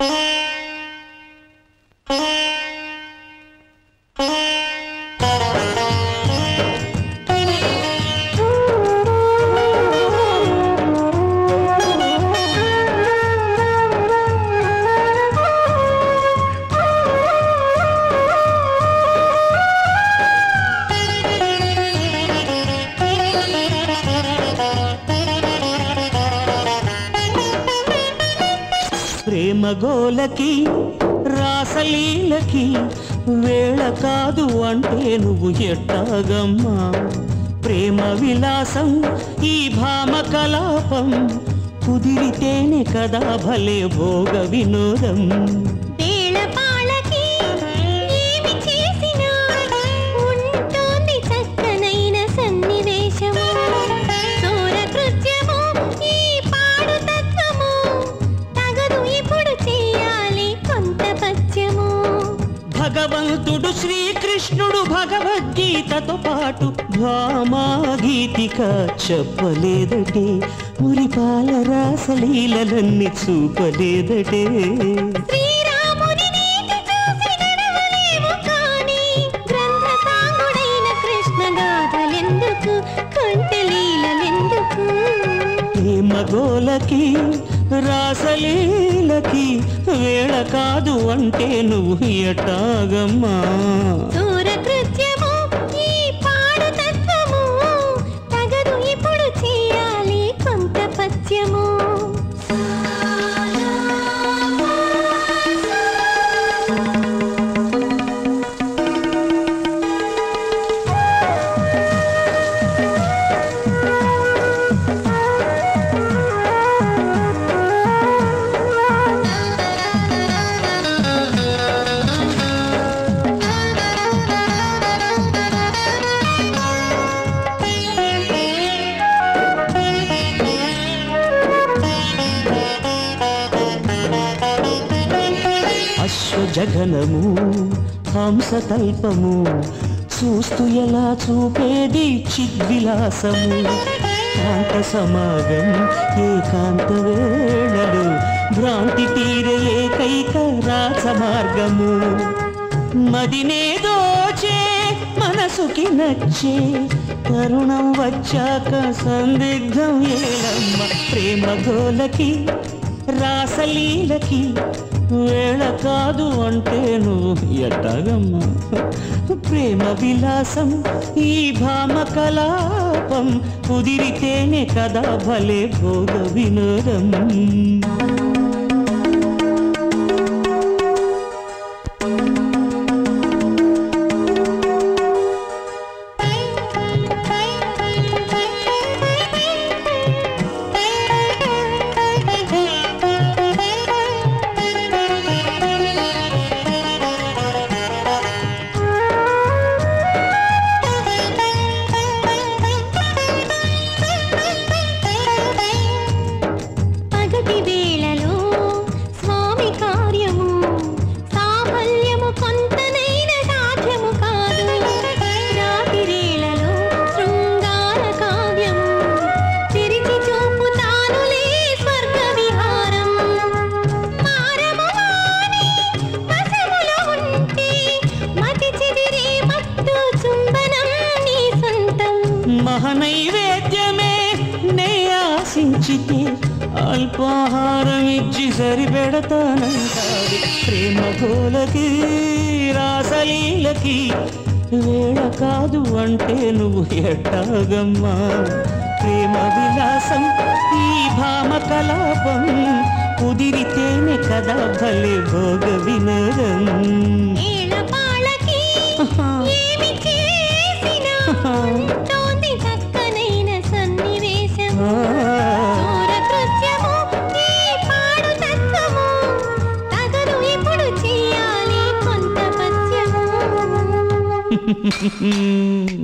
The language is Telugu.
ప్రేమగోలకి రాసలీలకి వేళ కాదు అంటే నువ్వు ఎట్టాగమ్మా ప్రేమ విలాసం ఈ భామ కలాపం కుదిరితేనే కదా భలే భోగ వినోదం వేళపాళకి ఏమి చేసినా ఉంటోంది చక్కనైన సన్నివేశము చోర కృత్యము ఈ పాడు తత్వము తగదు ఇప్పుడు చేయాలి కొంత పద్యము భగవంతుడు శ్రీకృష్ణుడు భగవద్గీతతో పాటు భామాగీతిక చెప్పలేదటే మురిపాల రాసలీలలన్నీ చూపలేదటే శ్రీరాముని నీతి చూసి నడవలేము కానీ గ్రంథసాంగుడైన కృష్ణ గాథలెందుకు కొంటలీలెందుకు ప్రేమగోలకి రాసలీలకి వేళ కాదు అంటే నువ్వు ఎటాగమ్మా దూర కృత్యము ఈ పాడు తత్వము తగదు ఇప్పుడు చేయాలి కొంత పద్యము అశ్వజఘనము హంసతల్పము చూస్తూ ఎలా చూపేది చిద్విలాసము కాంత సమాగం ఏకాంత వేళలు భ్రాంతి తీరే ఏకైక రాస మార్గము మదినే దోచే మనసుకి నచ్చే తరుణం వచ్చాక సందిగ్ధం ఏలమ్మ ప్రేమ గోలకి రాసలీలకి వేళ కాదు అంటే నువ్వు ఎట్టాగమ్మా ప్రేమ విలాసం ఈ భామ కలాపం కుదిరితేనే కదా భలే భోగ వినోదం పగటి వేళలో స్వామి కార్యము సాఫల్యము కొంతనైన సాధ్యము కాదు రాతిరేళలో శృంగార కావ్యము తెరిచి చూపు తానులే స్వర్గ విహారం మారము మాని వశములో ఉంటే మతి చెదిరే మత్తు చుంబనం నీ సొంతం మహనైవేద్యమే నే ఆశించితే అల్పాహారం ఇచ్చి సరిపెడతానంటాది ప్రేమ గోలకి రాసలీలకి వేళ కాదు అంటే నువ్వు ఎట్టాగమ్మా ప్రేమ విలాసం ఈ భామ కలాపం కుదిరితేనే కదా భలే భోగ వినోదం ఏళపాళకి ఏమి చేసినా ఉంటోంది చక్కనైన సన్నివేశము దూర కృత్యము ఈ పాడు తత్వము తగదు ఇప్పుడు చేయాలి కొంత పద్యము